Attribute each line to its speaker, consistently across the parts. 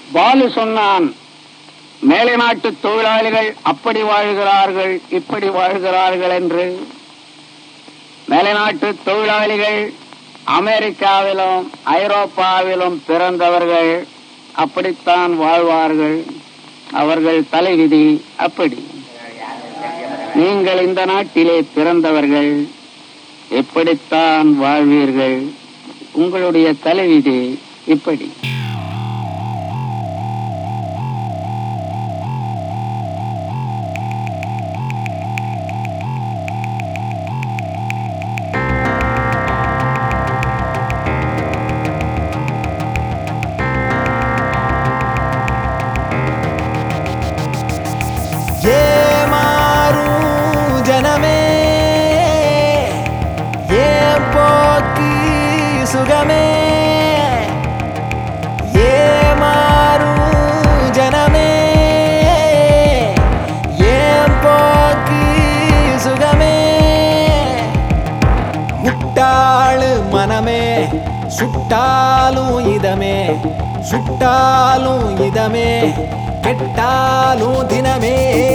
Speaker 1: பாலு சொன்னான் மேலை நாட்டு தொழிலாளிகள் அப்படி வாழ்கிறார்கள் இப்படி வாழ்கிறார்கள் என்று மேலை நாட்டு தொழிலாளிகள் அமெரிக்காவிலும் ஐரோப்பாவிலும் பிறந்தவர்கள் அப்படித்தான் வாழ்வார்கள் அவர்கள் தலைவிதி அப்படி நீங்கள் இந்த நாட்டிலே பிறந்தவர்கள் எப்படித்தான் வாழ்வீர்கள் உங்களுடைய தலைவிதி இப்படி
Speaker 2: ஏமாறும் ஜனமே ஏன் போக்கி சுகமே ஏமாறும் ஜனமே ஏன் போக்கி சுகமே முட்டாளு மனமே சுட்டாலும் இதமே சுட்டாலும் இதமே கெட்டாலும் தினமே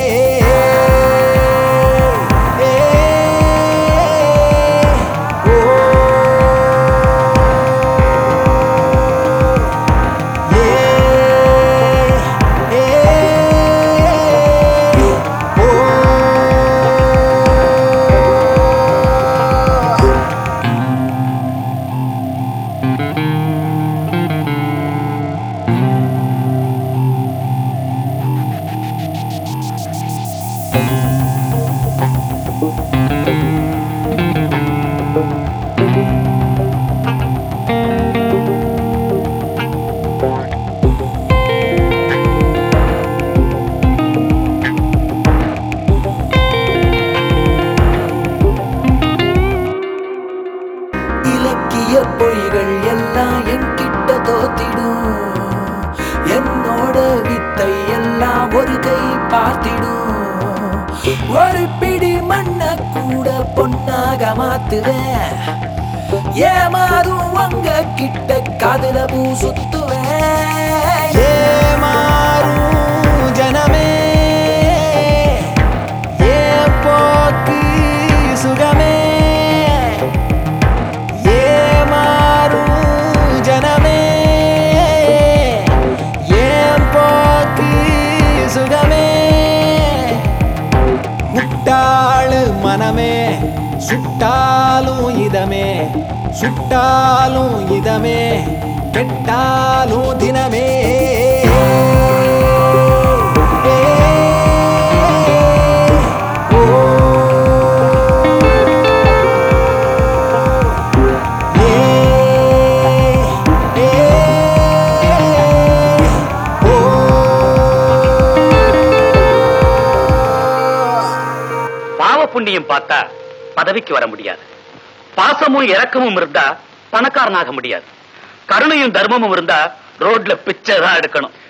Speaker 2: இலக்கிய பொய்கள் எல்லாம் என்கிட்ட தோத்திடும் என்னோட வித்தை எல்லாம் ஒரு கை பார்த்திடும் ஒரு பிடி மண்ண கூட பொன்னாக மாத்துவேன் ஏமாறும் உங்க கிட்ட காதுல பூ சுத்துவேன் ஏமாறும் ஜனமே ஏன் போக்கு சுகமே ஏமாறும் ஜனமே ஏன் போக்கு சுகமே முட்டாளு மனமே சுட்டாலும் இதமே சுட்டாலும் இதமே கெட்டாலும் தினமே
Speaker 3: பாவ புண்ணியம் பார்த்தா பதவிக்கு வர முடியாது பாசமும் இரக்கமும் இருந்தா பணக்காரனாக முடியாது கருணையும் தர்மமும் இருந்தா ரோட்ல பிச்சை தான் எடுக்கணும்